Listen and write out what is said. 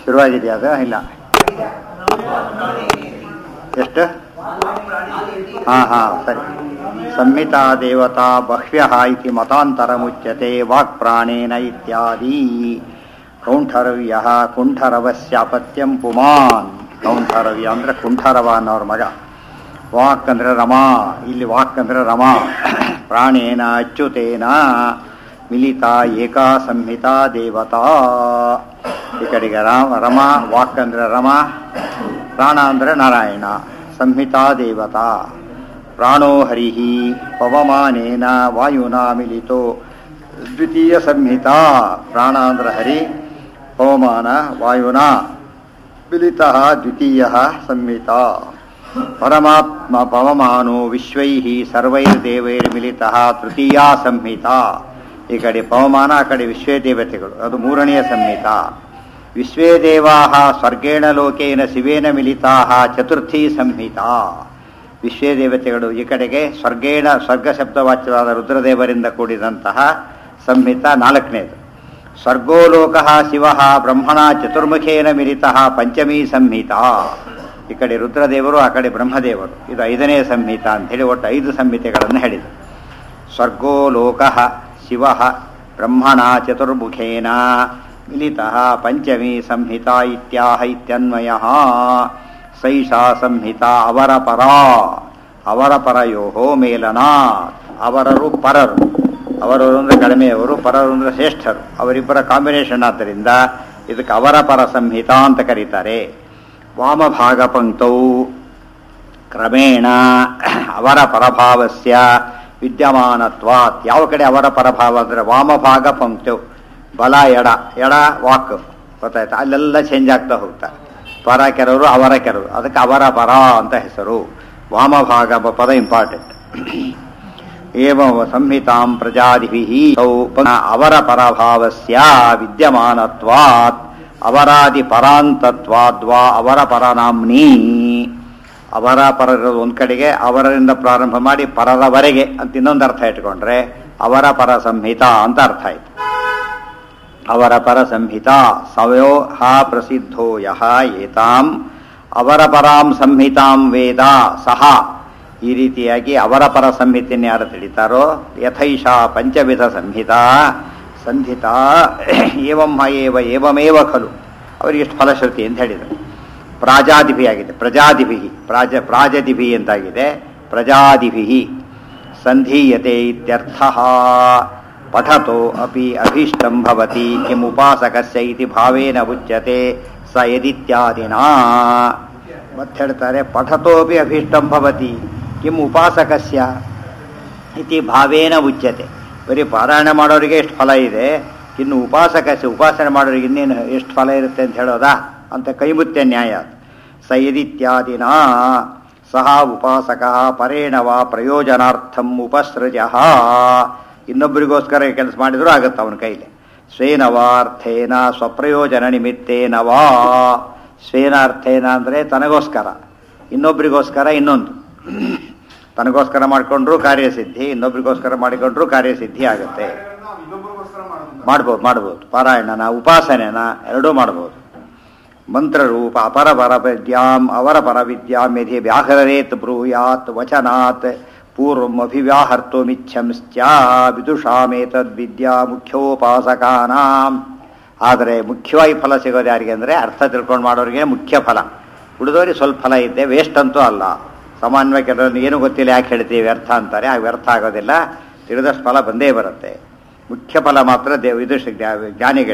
ಶುರುವಾಗಿದೆಯಾ ಅದು ಇಲ್ಲ ಎಷ್ಟು ಹಾ ಹಾ ಸರಿ ಸಂಹಿತಾ ದೇವತಾ ಬಹ್ವ್ಯ ಇತಿ ಮತಾಂತರ ಮುಚ್ಯತೆ ವಾಕ್ ಪ್ರಾಣೇನ ಇತ್ಯಾದಿ ಕೌಂಠರವ್ಯ ಕುಂಠರವಸ್ಯಾಪತ್ಯಂ ಪುಮಾನ್ ಕೌಂಠರವ್ಯ ಅಂದ್ರೆ ಕುಂಠರವ ಅನ್ನೋರ ಮಗ ವಾಕ್ ಅಂದ್ರೆ ರಮಾ ಇಲ್ಲಿ ವಾಕ್ ಅಂದ್ರೆ ರಮಾ ಪ್ರಾಣೇನ ಅಚ್ಯುತೇನ ಮಿಲಿತ ಏಕಾ ಸಂಹಿತಾ ದೇವತಾ ಈ ಕಡೆಗೆ ರಾಮ ರಮ ವಾಕ್ ಅಂದ್ರೆ ರಮ ಪ್ರಾಣ ಅಂದ್ರೆ ನಾರಾಯಣ ಸಂಹಿತಾ ದೇವತಾ ಪ್ರಾಣೋ ಹರಿ ಪವಮಾನೇನ ವಾಯುನಾ ಮಿಲಿತೋ ದ್ವಿತೀಯ ಸಂಹಿತಾ ಪ್ರಾಣ ಅಂದ್ರೆ ಹರಿ ಪವಮಾನ ವಾಯುನಾ ಮಿಲಿತ ದ್ವಿತೀಯ ಸಂಹಿತಾ ಪರಮಾತ್ಮ ಪವಮಾನೋ ವಿಶ್ವೈ ಸರ್ವೈರ್ದೇವೈರ್ಮಿಲಿತ ತೃತೀಯಾ ಸಂಹಿತಾ ಈ ಕಡೆ ಪವಮಾನ ಆ ಕಡೆ ವಿಶ್ವೇ ದೇವತೆಗಳು ಅದು ಮೂರನೆಯ ಸಂಹಿತ ವಿಶ್ವೇ ದೇವಾ ಸ್ವರ್ಗೇಣ ಲೋಕೇನ ಶಿವೇನ ಮಿಲಿತಾ ಚತುರ್ಥಿ ಸಂಹಿತಾ ವಿಶ್ವೇ ದೇವತೆಗಳು ಈ ಕಡೆಗೆ ಸ್ವರ್ಗೇಣ ಸ್ವರ್ಗ ಶಬ್ದವಾಚ್ಯವಾದ ರುದ್ರದೇವರಿಂದ ಕೂಡಿದಂತಹ ಸಂಹಿತ ನಾಲ್ಕನೇದು ಸ್ವರ್ಗೋಲೋಕ ಶಿವ ಬ್ರಹ್ಮಣ ಚತುರ್ಮುಖೇನ ಮಿಲಿತ ಪಂಚಮೀ ಸಂಹಿತಾ ಈ ಕಡೆ ರುದ್ರದೇವರು ಆ ಕಡೆ ಬ್ರಹ್ಮದೇವರು ಇದು ಐದನೇ ಸಂಹಿತ ಅಂತೇಳಿ ಒಟ್ಟು ಐದು ಸಂಹಿತೆಗಳನ್ನು ಹೇಳಿದರು ಸ್ವರ್ಗೋ ಲೋಕ ಶಿವ ಬ್ರಹ್ಮಣ ಚತುರ್ಮುಖೇನ ಮಿಲಿತ ಪಂಚಮಿ ಸಂಹಿತಾ ಇತ್ಯಾಹ ಇತ್ಯನ್ವಯ ಸೈಷಾ ಸಂಹಿತಾ ಅವರ ಪರ ಅವರ ಪರಯೋ ಮೇಲನಾತ್ ಅವರರು ಪರರು ಅವರವರು ಅಂದರೆ ಕಡಿಮೆಯವರು ಪರರು ಅಂದರೆ ಶ್ರೇಷ್ಠರು ಅವರಿಬ್ಬರ ಕಾಂಬಿನೇಷನ್ ಆದ್ದರಿಂದ ಇದಕ್ಕೆ ಅವರ ಪರ ಸಂಹಿತಾ ಅಂತ ಕರೀತಾರೆ ವಾಮಭಾಗ ಪಂಕ್ತೌ ಕ್ರಮೇಣ ಅವರ ಪರಭಾವಸ್ಯ ವಿದ್ಯಮಾನತ್ವಾತ್ ಯಾವ ಕಡೆ ಅವರ ಪರಭಾವ ಅಂದರೆ ವಾಮಭಾಗ ಪಂಕ್ತವು ಬಲ ಎಡ ಎಡ ವಾಕ್ ಗೊತ್ತಾಯ್ತಾ ಅಲ್ಲೆಲ್ಲ ಚೇಂಜ್ ಆಗ್ತಾ ಹೋಗ್ತಾ ಪರ ಕೆರವರು ಅವರ ಕೆರವರು ಅದಕ್ಕೆ ಅವರ ಪರ ಅಂತ ಹೆಸರು ವಾಮಭಾಗ ಪದ ಇಂಪಾರ್ಟೆಂಟ್ ಏವ ಸಂಹಿತಾಂ ಪ್ರಜಾದಿಭಿ ಅವರ ಪರಭಾವಸ್ಯ ವಿದ್ಯಮಾನತ್ವಾತ್ ಅವರಾದಿ ಪರಾಂತತ್ವಾದ್ವಾ ಅವರ ಪರನಾಮ್ನಿ ಅವರ ಪರ ಒಂದ್ ಕಡೆಗೆ ಅವರರಿಂದ ಪ್ರಾರಂಭ ಮಾಡಿ ಪರರವರೆಗೆ ಅಂತ ಇನ್ನೊಂದು ಅರ್ಥ ಇಟ್ಕೊಂಡ್ರೆ ಅವರ ಪರ ಸಂಹಿತ ಅಂತ ಅರ್ಥ ಆಯ್ತು ಅವರ ಪರ ಸಂಹಿತ ಸವಯೋ ಹಾ ಪ್ರಸಿದ್ಧೋ ಯಹ ಏತಾಂ ಅವರ ಪರಾಂ ಸಂಹಿತಾಂ ವೇದ ಸಹ ಈ ರೀತಿಯಾಗಿ ಅವರ ಪರ ಸಂಹಿತೆಯನ್ನು ಯಾರು ತಿಳಿತಾರೋ ಯಥೈಷಾ ಪಂಚವಿಧ ಸಂಹಿತ ಸಂಧಿತ ಏವಂ ಹ ಏವ ಏವಮೇವ ಖಲು ಅವರಿಗೆ ಎಷ್ಟು ಫಲಶ್ರುತಿ ಅಂತ ಹೇಳಿದರು ಪ್ರಾಜಾದಿಭಿ ಆಗಿದೆ ಪ್ರಜಾದಿಭಿ ಪ್ರಾಜ ಪ್ರಾಜದಿಭಿ ಅಂತಾಗಿದೆ ಪ್ರಜಾದಿಭಿ ಸಂಧೀಯತೆ ಇತ್ಯರ್ಥ ಪಠತೋ ಅಪಿ ಅಭೀಷ್ಟಂ ಭವತಿ ಕಿಂ ಉಪಾಸಕಸ್ಯ ಇತಿ ಭಾವೇನ ಉಚ್ಯತೆ ಸ ಯದಿತ್ಯಾದಿನಾ ಮತ್ತೆ ಹೇಳ್ತಾರೆ ಪಠತೋಪಿ ಅಭೀಷ್ಟಂ ಭವತಿ ಕಿಂ ಉಪಾಸಕಸ್ಯ ಇತಿ ಭಾವೇನ ಉಚ್ಯತೆ ಬರೀ ಪಾರಾಯಣ ಮಾಡೋರಿಗೆ ಎಷ್ಟು ಫಲ ಇದೆ ಇನ್ನು ಉಪಾಸಕಸ್ಯ ಉಪಾಸನೆ ಮಾಡೋರಿಗೆ ಇನ್ನೇನು ಎಷ್ಟು ಫಲ ಇರುತ್ತೆ ಅಂತ ಹೇಳೋದಾ ಅಂತ ಕೈಮುತ್ಯ ನ್ಯಾಯ ಸ ಯದಿತ್ಯಾದಿನ ಸಹ ಉಪಾಸಕ ಪರೇಣ ವಾ ಪ್ರಯೋಜನಾರ್ಥಂ ಉಪಸೃಜ ಇನ್ನೊಬ್ಬರಿಗೋಸ್ಕರ ಕೆಲಸ ಮಾಡಿದ್ರು ಆಗುತ್ತೆ ಅವನ ಕೈಲಿ ಸ್ವೇನವಾರ್ಥೇನ ಸ್ವಪ್ರಯೋಜನ ನಿಮಿತ್ತೇನ ವಾ ಸ್ವೇನಾರ್ಥೇನ ಅಂದರೆ ತನಗೋಸ್ಕರ ಇನ್ನೊಬ್ರಿಗೋಸ್ಕರ ಇನ್ನೊಂದು ತನಗೋಸ್ಕರ ಮಾಡಿಕೊಂಡ್ರು ಕಾರ್ಯಸಿದ್ಧಿ ಇನ್ನೊಬ್ರಿಗೋಸ್ಕರ ಮಾಡಿಕೊಂಡ್ರು ಕಾರ್ಯಸಿದ್ಧಿ ಆಗುತ್ತೆ ಮಾಡ್ಬೋದು ಮಾಡ್ಬೋದು ಪಾರಾಯಣನ ಉಪಾಸನೆನ ಎರಡೂ ಮಾಡ್ಬೋದು ಮಂತ್ರರೂಪ ಅಪರ ಪರ ವಿದ್ಯಾಂ ಅವರ ಪರ ವಿದ್ಯಾಂ ಯದಿ ವ್ಯಾಹರೇತ್ ಬ್ರೂಯಾತ್ ವಚನಾತ್ ಪೂರ್ವಂ ಅಭಿವ್ಯಾಹರ್ತುಮಿಚ್ಛಂಶ್ಚ ವಿದುಷಾಮೇತದ್ ವಿದ್ಯಾ ಮುಖ್ಯೋಪಾಸಕಾನಾಂ ಆದರೆ ಮುಖ್ಯವಾಗಿ ಫಲ ಸಿಗೋದು ಯಾರಿಗೆ ಅಂದರೆ ಅರ್ಥ ತಿಳ್ಕೊಂಡು ಮಾಡೋರಿಗೆ ಮುಖ್ಯ ಫಲ ಉಳಿದವರಿಗೆ ಸ್ವಲ್ಪ ಫಲ ಇದೆ ವೇಸ್ಟ್ ಅಂತೂ ಅಲ್ಲ ಸಾಮಾನ್ಯವಾಗಿ ಕೆಲವೊಂದು ಏನು ಗೊತ್ತಿಲ್ಲ ಯಾಕೆ ಹೇಳ್ತೀವಿ ವ್ಯರ್ಥ ಅಂತಾರೆ ಆ ವ್ಯರ್ಥ ಆಗೋದಿಲ್ಲ ತಿಳಿದಷ್ಟು ಫಲ ಬಂದೇ ಬರುತ್ತೆ ಮುಖ್ಯ ಫಲ ಮಾತ್ರ ದೇವ ಇದು ಜ್ಞಾನಿಗಳಿಗೆ